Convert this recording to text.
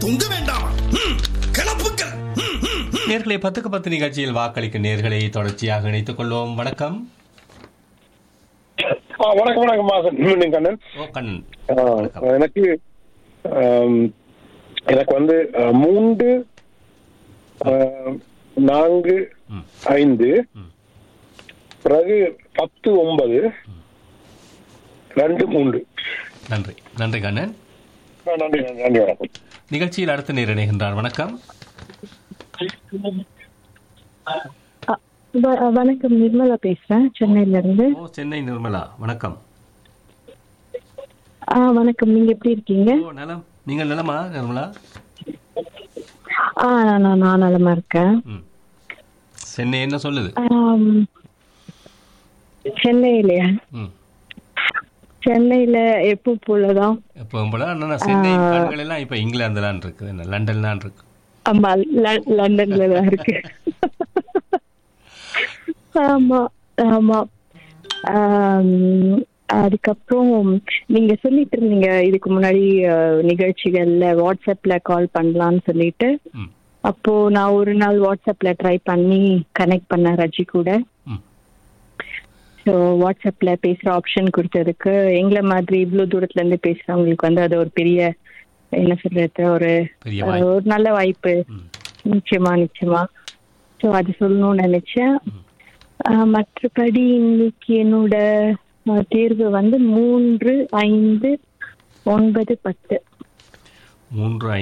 தொங்க வேண்டாமா ம், கிளப்புக்கள் ம், ம், ம். நேர்களை பத்துக்கு பத்து நிகழ்ச்சியில் வாக்களிக்கும் நேர்களை தொடர்ச்சியாக இணைத்துக் கொள்வோம் வணக்கம் ஆ, வணக்கம் வணக்கம் மாசன் மீண்டும் கண்ணன் ஓ கண்ணன் ஆ, வணக்கம். எனக்கு ஆம், எனக்கு வந்து ஆ, மூன்று ஆ, நான்கு ம். ஐந்து ம். பிறகு பத்து ஒன்பது ரெண்டு மூன்று நன்றி நன்றி கண்ணன் ஆ, நன்றி நன்றி நன்றி வணக்கம் நிகழ்ச்சியில் அடுத்து நேர் இணைகின்றார் வணக்கம் வ- வணக்கம் நிர்மலா பேசுறேன் சென்னையில இருந்து ஓ சென்னை நிர்மலா வணக்கம் ஆ வணக்கம் நீங்க எப்படி இருக்கீங்க ஓ நலம் நீங்கள் நலமா நிர்மலா ஆ நான் நான் நான் நலமா இருக்கேன் ம் சென்னை என்ன சொல்லுது ஆம், சென்னையிலயா ம் சென்னையில எப்போ போலதான் எப்பவும் போல ஆனால் சென்னை கண்கள் எல்லாம் இப்போ இங்கிலாந்துலான் இருக்குது என்ன லண்டன்லான் இருக்கு ஆமா ல- லண்டன்ல தான் இருக்கு ஆமா ஆமா ஆம், அதுக்கப்புறம் நீங்க சொல்லிட்டு இருந்தீங்க இதுக்கு முன்னாடி அஹ், நிகழ்ச்சிகள்ல வாட்ஸ்அப்ல கால் பண்ணலாம்னு சொல்லிட்டு ம் அப்போ நான் ஒரு நாள் வாட்ஸ்அப்ல ட்ரை பண்ணி கனெக்ட் பண்ணேன் ரஜி கூட ம் ஸோ வாட்ஸ்அப்ல பேசுற ஆப்ஷன் கொடுத்ததுக்கு எங்களை மாதிரி இவ்வளவு தூரத்துல இருந்து பேசுறவங்களுக்கு வந்து அது ஒரு பெரிய என்ன சொல்றது ஒரு பெரிய அஹ், வாய்ப்பு ஒரு நல்ல வாய்ப்பு ம் நிச்சயமா நிச்சயமா ஸோ அது சொல்லணும்னு நினைச்சேன் அஹ், மற்றபடி இன்னைக்கு என்னோட அஹ், தேர்வு வந்து மூன்று ஐந்து ஒன்பது பத்து மூன்று